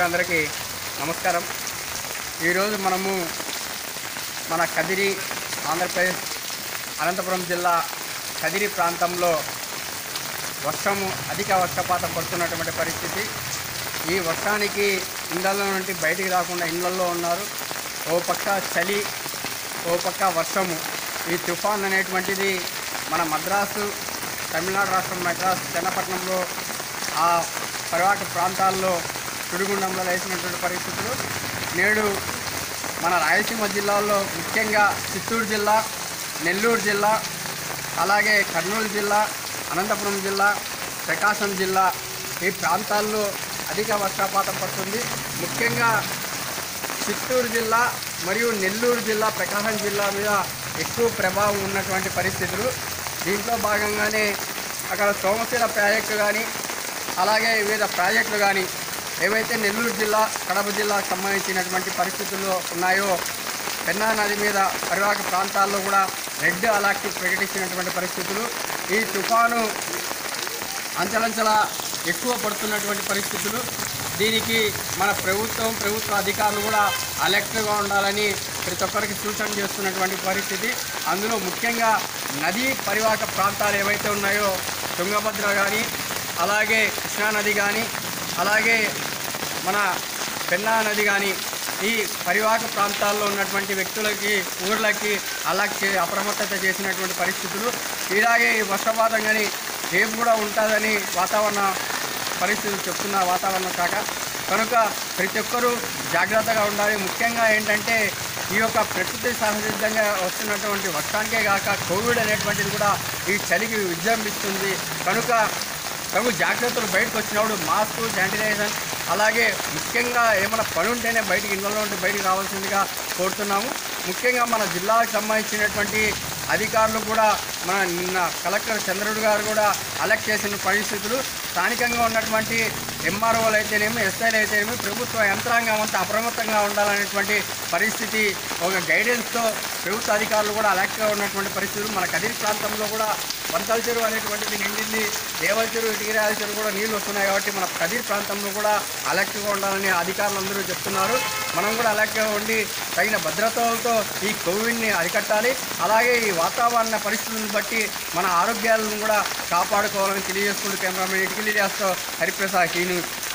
మిత్రులందరికీ నమస్కారం ఈరోజు మనము మన కదిరి ఆంధ్రప్రదేశ్ అనంతపురం జిల్లా కదిరి ప్రాంతంలో వర్షము అధిక వర్షపాతం పడుతున్నటువంటి పరిస్థితి ఈ వర్షానికి ఇళ్ళల్లో నుండి బయటికి రాకుండా ఇళ్ళల్లో ఉన్నారు ఓ పక్క చలి ఓ పక్క వర్షము ఈ తుఫాన్ అనేటువంటిది మన మద్రాసు తమిళనాడు రాష్ట్రం మద్రాసు చెన్నపట్నంలో ఆ పరివాట ప్రాంతాల్లో సుడిగుండంలో వేసినటువంటి పరిస్థితులు నేడు మన రాయలసీమ జిల్లాల్లో ముఖ్యంగా చిత్తూరు జిల్లా నెల్లూరు జిల్లా అలాగే కర్నూలు జిల్లా అనంతపురం జిల్లా ప్రకాశం జిల్లా ఈ ప్రాంతాల్లో అధిక వర్షపాతం పడుతుంది ముఖ్యంగా చిత్తూరు జిల్లా మరియు నెల్లూరు జిల్లా ప్రకాశం జిల్లా మీద ఎక్కువ ప్రభావం ఉన్నటువంటి పరిస్థితులు దీంట్లో భాగంగానే అక్కడ సోమశిల ప్రాజెక్టు కానీ అలాగే వివిధ ప్రాజెక్టులు కానీ ఏవైతే నెల్లూరు జిల్లా కడప జిల్లాకు సంబంధించినటువంటి పరిస్థితులు ఉన్నాయో పెన్నా నది మీద పరివాహక ప్రాంతాల్లో కూడా రెడ్ అలర్ట్ ప్రకటించినటువంటి పరిస్థితులు ఈ తుఫాను అంచలంచల ఎక్కువ పడుతున్నటువంటి పరిస్థితులు దీనికి మన ప్రభుత్వం ప్రభుత్వ అధికారులు కూడా అలర్ట్గా ఉండాలని ప్రతి ఒక్కరికి సూచన చేస్తున్నటువంటి పరిస్థితి అందులో ముఖ్యంగా నదీ పరివాహక ప్రాంతాలు ఏవైతే ఉన్నాయో తుంగభద్ర కానీ అలాగే కృష్ణానది కానీ అలాగే మన పెన్నా నది కానీ ఈ పరివాహక ప్రాంతాల్లో ఉన్నటువంటి వ్యక్తులకి ఊర్లకి అలాగే అప్రమత్తత చేసినటువంటి పరిస్థితులు ఇలాగే ఈ వర్షపాతం కానీ రేపు కూడా ఉంటుందని వాతావరణ పరిస్థితులు చెప్తున్న వాతావరణ శాఖ కనుక ప్రతి ఒక్కరూ జాగ్రత్తగా ఉండాలి ముఖ్యంగా ఏంటంటే ఈ యొక్క ప్రకృతి సహజంగా వస్తున్నటువంటి వర్షానికే కాక కోవిడ్ అనేటువంటిది కూడా ఈ చలికి విజృంభిస్తుంది కనుక తగు జాగ్రత్తలు బయటకు వచ్చినప్పుడు మాస్క్ శానిటైజర్ అలాగే ముఖ్యంగా ఏమైనా పని ఉంటేనే బయటికి ఇళ్ళలో ఉంటే బయటికి రావాల్సిందిగా కోరుతున్నాము ముఖ్యంగా మన జిల్లాకు సంబంధించినటువంటి అధికారులు కూడా మన నిన్న కలెక్టర్ చంద్రుడు గారు కూడా అలర్ట్ చేసిన పరిస్థితులు స్థానికంగా ఉన్నటువంటి ఎంఆర్ఓలు అయితేనేమి ఎస్ఐలు అయితేనేమి ప్రభుత్వ యంత్రాంగం అంతా అప్రమత్తంగా ఉండాలనేటువంటి పరిస్థితి ఒక గైడెన్స్తో ప్రభుత్వ అధికారులు కూడా అలర్ట్గా ఉన్నటువంటి పరిస్థితులు మన కదిరి ప్రాంతంలో కూడా వంతల చెరువు అనేటువంటిది నిండింది దేవల చెరువు ఇటుగిరాల చెరువు కూడా నీళ్లు వస్తున్నాయి కాబట్టి మన కదిరి ప్రాంతంలో కూడా అలర్ట్గా ఉండాలని అధికారులు అందరూ చెప్తున్నారు మనం కూడా అలర్ట్గా ఉండి తగిన భద్రతలతో ఈ కోవిడ్ని అరికట్టాలి అలాగే ఈ వాతావరణ పరిస్థితులను బట్టి మన ఆరోగ్యాలను కూడా కాపాడుకోవాలని తెలియజేసుకుంటూ కెమెరామెన్ ఇటుకిలి హరిప్రసాద్ హీ న్యూస్